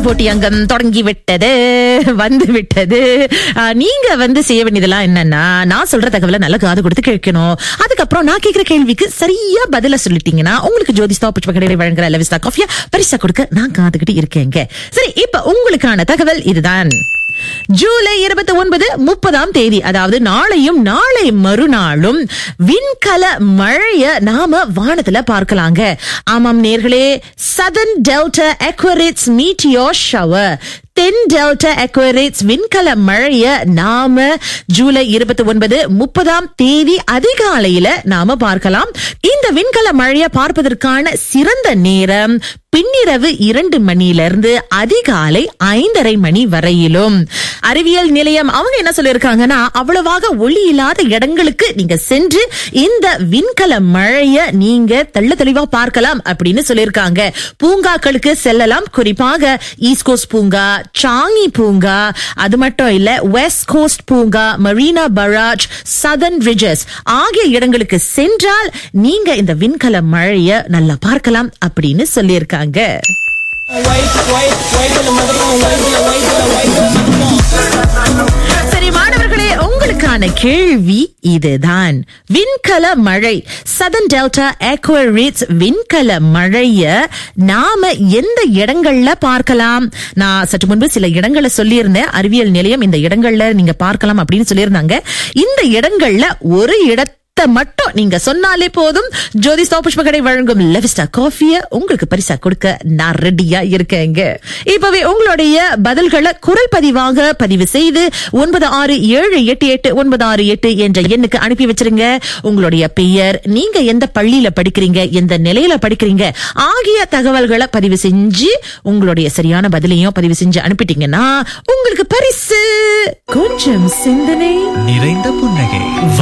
போட்டி அங்கம் தொடங்கி விட்டது வந்து விட்டது ஆ, நீங்க வந்து செய்ய வேண்டியதெல்லாம் என்னன்னா நான் சொல்ற தகவலை நல்ல காது கொடுத்து கேட்கணும் அதுக்கப்புறம் நான் கேட்கிற கேள்விக்கு சரியா பதில சொல்லிட்டீங்கன்னா உங்களுக்கு ஜோதிஸ்தா புஷ்பகடை வழங்குற லெவிஸ்தா காஃபியா பரிசா கொடுக்க நான் காத்துக்கிட்டு இருக்கேங்க சரி இப்ப உங்களுக்கான தகவல் இதுதான் ஜூலை இருபத்தி ஒன்பது முப்பதாம் தேதி அதாவது நாளையும் நாளை மறுநாளும் விண்கல மழைய நாம வானத்துல பார்க்கலாங்க ஆமாம் நேர்களே southern delta aquarids meteor shower தென் டெல்டா எக்வரிட்ஸ் விண்கல மழைய நாம ஜூலை இருபத்தி ஒன்பது முப்பதாம் தேதி அதிகாலையில நாம பார்க்கலாம் இந்த விண்கல மழைய பார்ப்பதற்கான சிறந்த நேரம் பின்னிரவு இரண்டு மணியிலிருந்து அதிகாலை ஐந்தரை மணி வரையிலும் அறிவியல் நிலையம் அவங்க என்ன சொல்லியிருக்காங்கன்னா அவ்வளவாக ஒளி இல்லாத இடங்களுக்கு நீங்க சென்று இந்த விண்கல மழைய நீங்க தெள்ள தெளிவா பார்க்கலாம் அப்படின்னு சொல்லியிருக்காங்க பூங்காக்களுக்கு செல்லலாம் குறிப்பாக ஈஸ்ட் கோஸ்ட் பூங்கா சாங்கி பூங்கா அது மட்டும் இல்ல வெஸ்ட் கோஸ்ட் பூங்கா மரீனா பராஜ் சதன் ரிஜஸ் ஆகிய இடங்களுக்கு சென்றால் நீங்க இந்த விண்கல மழைய நல்லா பார்க்கலாம் அப்படின்னு சொல்லியிருக்காங்க சரி மாணவர்களே உங்களுக்கான கேள்வி இதுதான் விண்கல மழை சதன் டெல்டா ஏக்வரிட்ஸ் விண்கல மழைய நாம எந்த இடங்கள்ல பார்க்கலாம் நான் சற்று முன்பு சில இடங்களை சொல்லியிருந்தேன் அறிவியல் நிலையம் இந்த இடங்கள்ல நீங்க பார்க்கலாம் அப்படின்னு சொல்லியிருந்தாங்க இந்த இடங்கள்ல ஒரு இடத்தை மட்டும் நீங்க சொன்னாலே போதும் ஜோதி புஷ்பகடை வழங்கும் லெவிஸ்டா காஃபிய உங்களுக்கு பரிசா கொடுக்க நான் ரெடியா இருக்கேங்க இப்பவே உங்களுடைய பதில்களை குரல் பதிவாக பதிவு செய்து ஒன்பது ஆறு ஏழு எட்டு எட்டு ஒன்பது ஆறு எட்டு என்ற எண்ணுக்கு அனுப்பி வச்சிருங்க உங்களுடைய பெயர் நீங்க எந்த பள்ளியில படிக்கிறீங்க எந்த நிலையில படிக்கிறீங்க ஆகிய தகவல்களை பதிவு செஞ்சு உங்களுடைய சரியான பதிலையும் பதிவு செஞ்சு அனுப்பிட்டீங்கன்னா உங்களுக்கு பரிசு கொஞ்சம் சிந்தனை நிறைந்த புன்னகை